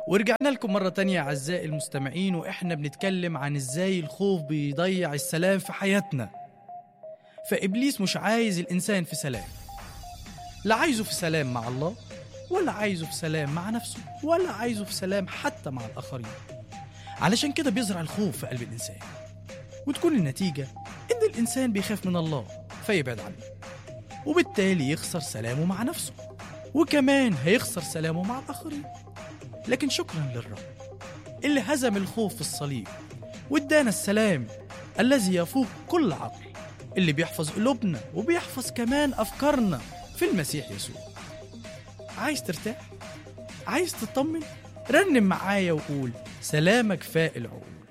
ورجعنا لكم مرة تانية أعزائي المستمعين وإحنا بنتكلم عن إزاي الخوف بيضيع السلام في حياتنا فإبليس مش عايز الإنسان في سلام لا عايزه في سلام مع الله ولا عايزه في سلام مع نفسه ولا عايزه في سلام حتى مع الآخرين علشان كده بيزرع الخوف في قلب الإنسان وتكون النتيجة إن الإنسان بيخاف من الله فيبعد عنه وبالتالي يخسر سلامه مع نفسه وكمان هيخسر سلامه مع الآخرين لكن شكرا للرب اللي هزم الخوف في الصليب وادانا السلام الذي يفوق كل عقل اللي بيحفظ قلوبنا وبيحفظ كمان أفكارنا في المسيح يسوع عايز ترتاح؟ عايز تطمن؟ رنم معايا وقول سلامك فاق العقول